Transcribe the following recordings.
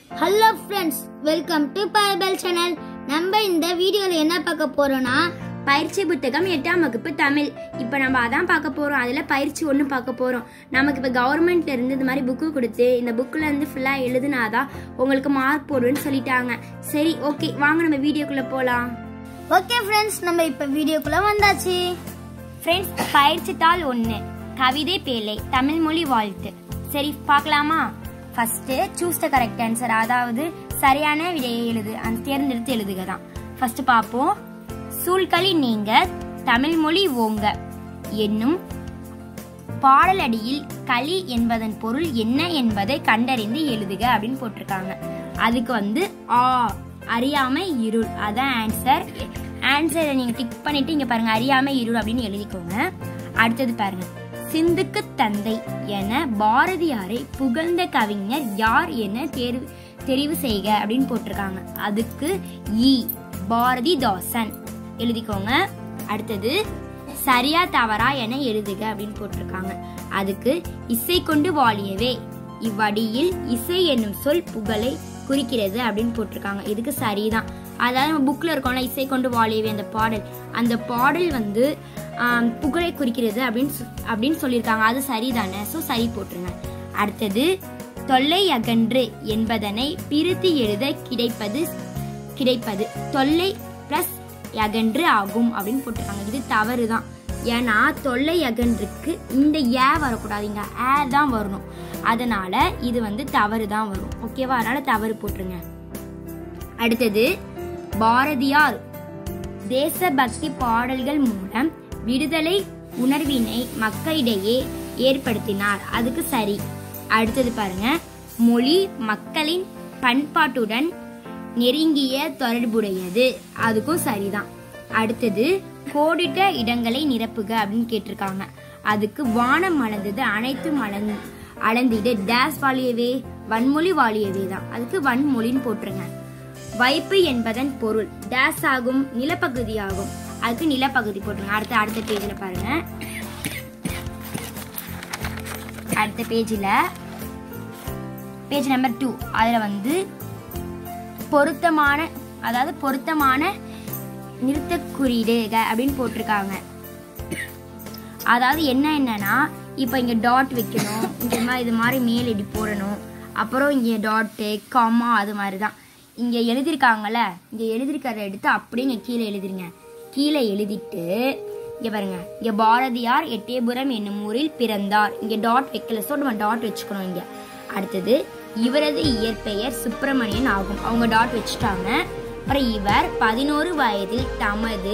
hello friends welcome to Bible channel நம்ம இந்த வீடியோவில் என்ன பார்க்க போறோம்னா பயிற்சி புத்தகம் எட்டாம் வகுப்பு தமிழ் இப்போ நம்ம அதான் பார்க்க போகிறோம் அதில் பயிற்சி ஒன்று பார்க்க போகிறோம் நமக்கு இப்போ கவர்மெண்ட்ல இருந்து இந்த மாதிரி புக்கு கொடுத்து இந்த புக்கில் இருந்து ஃபுல்லாக எழுதுனாதான் உங்களுக்கு மார்க் போடுவேன்னு சொல்லிட்டாங்க சரி ஓகே வாங்க நம்ம வீடியோக்குள்ளே போகலாம் ஓகே ஃப்ரெண்ட்ஸ் நம்ம இப்போ வீடியோக்குள்ள வந்தாச்சு ஃப்ரெண்ட்ஸ் பயிற்சி தாள் ஒன்று கவிதை பேலை தமிழ் மொழி வாழ்த்து சரி பார்க்கலாமா first choose the correct answer அதாவது சரியான விடையை எழுது அந்த தேர்ந்தெடுத்து எழுதுக தான் ஃபர்ஸ்ட் பார்ப்போம் சூழ்களி நீங்க தமிழ் மொழி ஓங்க என்னும் பாடலடியில் களி என்பதன் பொருள் என்ன என்பதை கண்டறிந்து எழுதுக அப்படின்னு போட்டிருக்காங்க அதுக்கு வந்து ஆ அறியாமை இருள் அதான் ஆன்சர் ஆன்சரை நீங்க டிக் பண்ணிட்டு இங்க பாருங்க அறியாமை இருள் அப்படின்னு எழுதிக்கோங்க அடுத்தது பாருங்க சிந்துக்கு தந்தை என பாரதியாரை புகழ்ந்த கவிஞர் யார் என தேர்வு தெரிவு செய்க அப்படின்னு போட்டிருக்காங்க அதுக்கு இ பாரதிதாசன் எழுதிக்கோங்க அடுத்தது சரியா தவறா என எழுதுக அப்படின்னு போட்டிருக்காங்க அதுக்கு இசை கொண்டு வாழியவே இவ்வடியில் இசை என்னும் சொல் புகழை குறிக்கிறது அப்படின்னு போட்டிருக்காங்க இதுக்கு சரிதான் அதாவது நம்ம புக்ல இருக்கோம்ல இசை கொண்டு வாழியவே அந்த பாடல் அந்த பாடல் வந்து ஆம், புகழை குறிக்கிறது அப்படின்னு சொ- அப்படின்னு சொல்லியிருக்காங்க அது சரிதானே ஸோ சரி போட்டுருங்க அடுத்தது தொல்லை அகன்று என்பதனை பிரித்து எழுத கிடைப்பது கிடைப்பது தொல்லை பிளஸ் அகன்று ஆகும் அப்படின்னு போட்டிருக்காங்க இது தவறு தான் ஏன்னா தொல்லை அகன்றுக்கு இந்த ஏ வரக்கூடாதுங்க ஏ தான் வரணும் அதனால இது வந்து தவறு தான் வரும் ஓகேவா அதனால தவறு போட்டுருங்க அடுத்தது பாரதியார் தேசபக்தி பாடல்கள் மூலம் விடுதலை உணர்வினை மக்களிடையே ஏற்படுத்தினார் அதுக்கு சரி அடுத்தது பாருங்க மொழி மக்களின் பண்பாட்டுடன் நெருங்கிய தொடர்புடையது அதுக்கும் சரிதான் அடுத்தது கோடிட்ட இடங்களை நிரப்புக அப்படின்னு கேட்டிருக்காங்க அதுக்கு வானம் மலர்ந்தது அனைத்தும் அளந் அளந்திடு டேஸ் வாழியவே வன்மொழி வாழியவே தான் அதுக்கு வன்மொழின்னு போட்டுருங்க வைப்பு என்பதன் பொருள் டேஸ் ஆகும் நிலப்பகுதி ஆகும் அதுக்கு நிலப்பகுதி போட்டுருங்க அடுத்த அடுத்த பேஜில் பாருங்க அடுத்த பேஜில் பேஜ் நம்பர் டூ அதில் வந்து பொருத்தமான அதாவது பொருத்தமான நிறுத்த குறியீடுக அப்படின்னு போட்டிருக்காங்க அதாவது என்ன என்னன்னா இப்போ இங்கே டாட் வைக்கணும் இந்த மாதிரி இது மாதிரி மேல் இப்படி போடணும் அப்புறம் இங்கே டாட்டு காமா அது மாதிரி தான் இங்கே எழுதியிருக்காங்கல்ல இங்கே எழுதியிருக்கிறத எடுத்து அப்படியே இங்கே கீழே எழுதிருங்க கீழே எழுதிட்டு இங்கே பாருங்க இங்கே பாரதியார் எட்டயபுரம் என்னும் ஊரில் பிறந்தார் இங்கே டாட் வைக்கல ஸோ நம்ம டாட் வச்சுக்கணும் இங்கே அடுத்தது இவரது இயற்பெயர் சுப்பிரமணியன் ஆகும் அவங்க டாட் வச்சுட்டாங்க அப்புறம் இவர் பதினோரு வயதில் தமது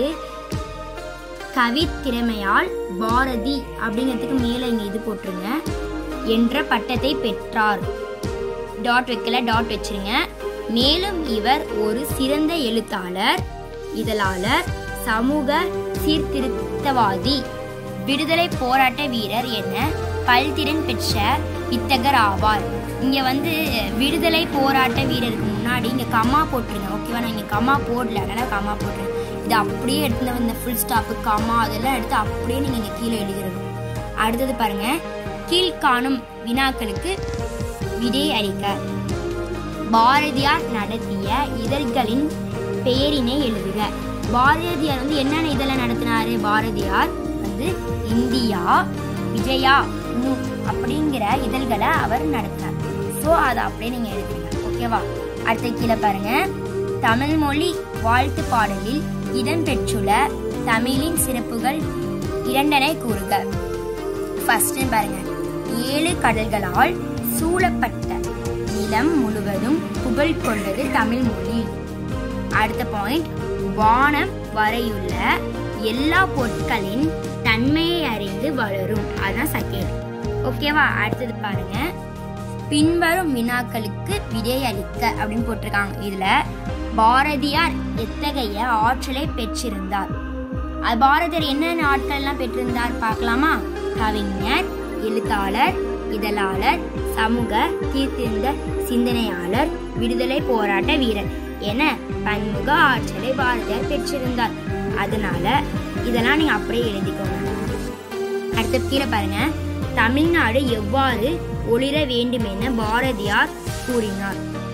கவித்திறமையால் பாரதி அப்படிங்கிறதுக்கு மேல இங்க இது போட்டுருங்க என்ற பட்டத்தை பெற்றார் டாட் வைக்கல டாட் வச்சிருங்க மேலும் இவர் ஒரு சிறந்த எழுத்தாளர் இதழாளர் சமூக சீர்திருத்தவாதி விடுதலை போராட்ட வீரர் என பல்திறன் பெற்ற வித்தகர் ஆவார் இங்க வந்து விடுதலை போராட்ட வீரருக்கு முன்னாடி இங்க கம்மா போட்டுருங்க ஓகேவா நான் இங்க கம்மா போடல அதனால கம்மா போட்டுருங்க இது அப்படியே எடுத்து இந்த ஃபுல் ஸ்டாப்பு கம்மா அதெல்லாம் எடுத்து அப்படியே நீங்க இங்க கீழே எழுதிடணும் அடுத்தது பாருங்க கீழ்காணும் வினாக்களுக்கு விடை அளிக்க பாரதியார் நடத்திய இதழ்களின் பெயரினை எழுதுக பாரதியார் வந்து என்னென்ன இதழை நடத்தினாரு பாரதியார் வந்து இந்தியா விஜயா மு அப்படிங்கிற இதழ்களை அவர் நடத்தினார் ஸோ அதை அப்படியே நீங்க எழுதுங்க ஓகேவா அடுத்த கீழே பாருங்க தமிழ் மொழி வாழ்த்து பாடலில் இடம்பெற்றுள்ள தமிழின் சிறப்புகள் இரண்டனை கூறுக ஃபர்ஸ்ட் பாருங்க ஏழு கடல்களால் சூழப்பட்ட நிலம் முழுவதும் புகழ் கொண்டது தமிழ் மொழி அடுத்த பாயிண்ட் வானம் வரையுள்ள எல்லா பொருட்களின் தன்மையை அறிந்து வளரும் அதான் செகண்ட் ஓகேவா அடுத்தது பாருங்க பின்வரும் வினாக்களுக்கு விடையளிக்க அப்படின்னு போட்டிருக்காங்க இதுல பாரதியார் எத்தகைய ஆற்றலை பெற்றிருந்தார் அது பாரதியார் என்னென்ன ஆட்கள் எல்லாம் பெற்றிருந்தார் பார்க்கலாமா கவிஞர் எழுத்தாளர் இதழாளர் சமூக தீர்த்திருந்த சிந்தனையாளர் விடுதலை போராட்ட வீரர் என பன்முக ஆற்றலை பாரதியார் பெற்றிருந்தார் அதனால இதெல்லாம் நீங்க அப்படியே எழுதிக்கோங்க அடுத்த கீழே பாருங்க தமிழ்நாடு எவ்வாறு ஒளிர வேண்டும் என பாரதியார் கூறினார்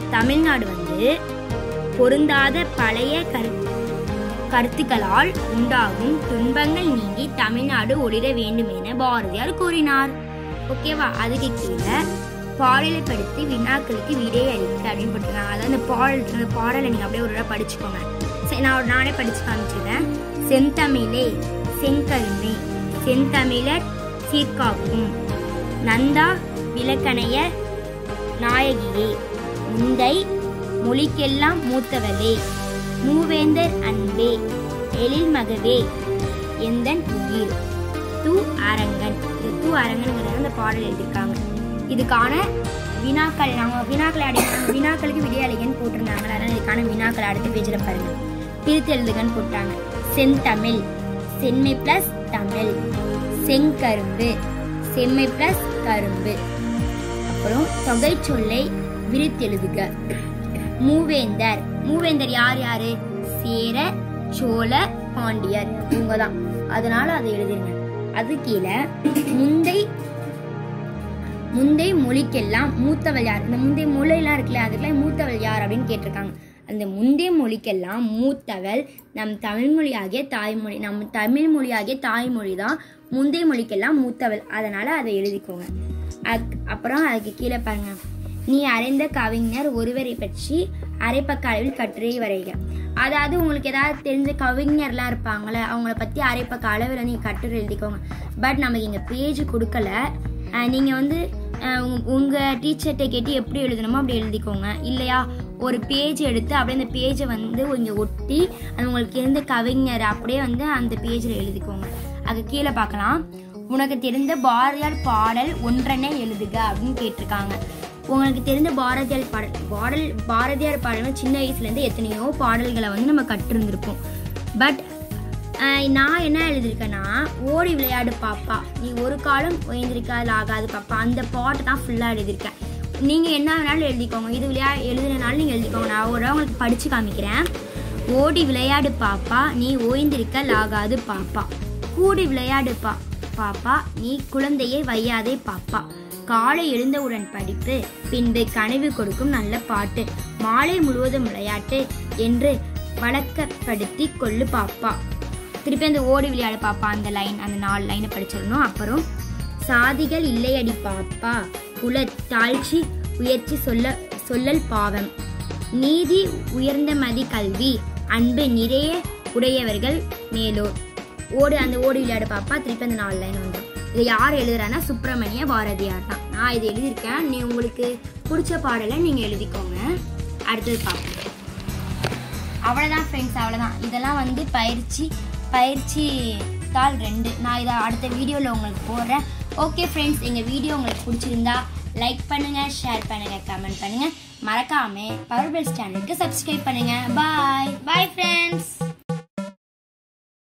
தமிழ்நாடு வந்து பொருந்தாத பழைய கரு கருத்துக்களால் உண்டாகும் துன்பங்கள் நீங்கி தமிழ்நாடு ஒளிர வேண்டும் என பாரதியார் கூறினார் ஓகேவா அதுக்கு கீழே பாடலை படித்து வினாக்களுக்கு விடை அளிக்க அப்படின்னு போட்டிருக்காங்க அதாவது அந்த பாடல் அந்த பாடலை நீங்கள் அப்படியே ஒரு தடவை படிச்சுக்கோங்க சரி நான் ஒரு நானே படிச்சு காமிச்சிடுறேன் செந்தமிழே செங்கருமே செந்தமிழர் சீர்காக்கும் நந்தா விளக்கணைய நாயகியே முந்தை மொழிக்கெல்லாம் மூத்தவளே மூவேந்தர் அன்பே எழில் மகவே எந்தன் உயிர் தூ அரங்கன் இது தூ அரங்கன்ங்கிறத அந்த பாடல் எழுதியிருக்காங்க இதுக்கான வினாக்கள் நாங்கள் வினாக்களை அடி வினாக்களுக்கு விடையாளிகன்னு போட்டிருந்தாங்க அதனால் இதுக்கான வினாக்களை அடுத்த பேஜில் பாருங்க பிரித்து எழுதுகன்னு போட்டாங்க செந்தமிழ் செம்மை பிளஸ் தமிழ் செங்கரும்பு செம்மை பிளஸ் கரும்பு அப்புறம் தொகை சொல்லை விரித்தெழுதுக மூவேந்தர் மூவேந்தர் யார் யாரு சேர சோழ பாண்டியர் இவங்க தான் அதனால அதை எழுதிருங்க அது கீழே முந்தை முந்தை மொழிக்கெல்லாம் மூத்தவள் யார் இந்த முந்தைய மொழியெல்லாம் இருக்குல்ல அதுக்கெல்லாம் மூத்தவள் யார் அப்படின்னு கேட்டிருக்காங்க அந்த முந்தைய மொழிக்கெல்லாம் மூத்தவள் நம் தமிழ் மொழியாகிய தாய்மொழி நம் தமிழ் மொழியாகிய தாய்மொழி தான் முந்தைய மொழிக்கெல்லாம் மூத்தவள் அதனால அதை எழுதிக்கோங்க அக்- அப்புறம் அதுக்கு கீழே பாருங்க நீ அறிந்த கவிஞர் ஒருவரை பற்றி அரைப்பக்க அளவில் கட்டுரை வரைக அதாவது உங்களுக்கு ஏதாவது தெரிஞ்ச கவிஞர்லாம் இருப்பாங்களே அவங்கள பற்றி அரைப்பக்க அளவில் நீங்கள் கட்டுரை எழுதிக்கோங்க பட் நமக்கு இங்கே பேஜ் கொடுக்கல அஹ் நீங்க வந்து அஹ் உங்க- உங்க டீச்சர்கிட்ட கேட்டு எப்படி எழுதணுமோ அப்படி எழுதிக்கோங்க இல்லையா ஒரு பேஜ் எடுத்து அப்படியே அந்த பேஜை வந்து இங்க ஒட்டி அது உங்களுக்கு இருந்த கவிஞர் அப்படியே வந்து அந்த பேஜில் எழுதிக்கோங்க அது கீழே பார்க்கலாம் உனக்கு தெரிந்த பாரதியார் பாடல் ஒன்றனை எழுதுக அப்படின்னு கேட்டிருக்காங்க உங்களுக்கு தெரிந்த பாரதியார் பாடல் பாடல் பாரதியார் பாடல் சின்ன வயசுலேருந்து எத்தனையோ பாடல்களை வந்து நம்ம கற்றிருந்திருப்போம் பட் ஆஹ் நான் என்ன எழுதியிருக்கேன்னா ஓடி விளையாடு பாப்பா நீ ஒரு காலம் ஓய்ந்திருக்காது ஆகாது பாப்பா அந்த பாட்டு தான் ஃபுல்லாக எழுதியிருக்கேன் நீங்கள் என்ன வேணாலும் எழுதிக்கோங்க இது விளையா எழுதுனாலும் நீங்கள் எழுதிக்கோங்க நான் ஒரு உங்களுக்கு படித்து காமிக்கிறேன் ஓடி விளையாடு பாப்பா நீ ஓய்ந்திருக்க லாகாது பாப்பா கூடி விளையாடு பா பாப்பா நீ குழந்தையை வையாதே பாப்பா காலை எழுந்தவுடன் படிப்பு பின்பு கனவு கொடுக்கும் நல்ல பாட்டு மாலை முழுவதும் விளையாட்டு என்று வழக்கப்படுத்தி கொள்ளு பாப்பா திருப்பி அந்த ஓடி விளையாடு பாப்பா அந்த லைன் அந்த நாலு லைனை படிச்சிடணும் அப்புறம் சாதிகள் இல்லையடி பாப்பா குல தாழ்ச்சி உயர்ச்சி சொல்ல சொல்லல் பாவம் நீதி உயர்ந்த மதி கல்வி அன்பு நிறைய உடையவர்கள் மேலோர் ஓடு அந்த ஓடி விளையாடு பாப்பா திருப்பி அந்த நாலு லைன் வந்துடும் இதை யார் எழுதுறான்னா சுப்பிரமணிய பாரதியார் தான் நான் இதை எழுதியிருக்கேன் நீ உங்களுக்கு பிடிச்ச பாடலை நீங்கள் எழுதிக்கோங்க அடுத்தது பார்ப்போம் அவ்வளோதான் ஃப்ரெண்ட்ஸ் அவ்வளோதான் இதெல்லாம் வந்து பயிற்சி பயிற்சி தாள் ரெண்டு நான் இதை அடுத்த வீடியோவில் உங்களுக்கு போடுறேன் ஓகே ஃப்ரெண்ட்ஸ் எங்கள் வீடியோ உங்களுக்கு பிடிச்சிருந்தா லைக் பண்ணுங்கள் ஷேர் பண்ணுங்கள் கமெண்ட் பண்ணுங்கள் மறக்காமல் பவர் பெல்ஸ் சேனலுக்கு சப்ஸ்கிரைப் பண்ணுங்கள் பாய் பாய் ஃப்ரெண்ட்ஸ்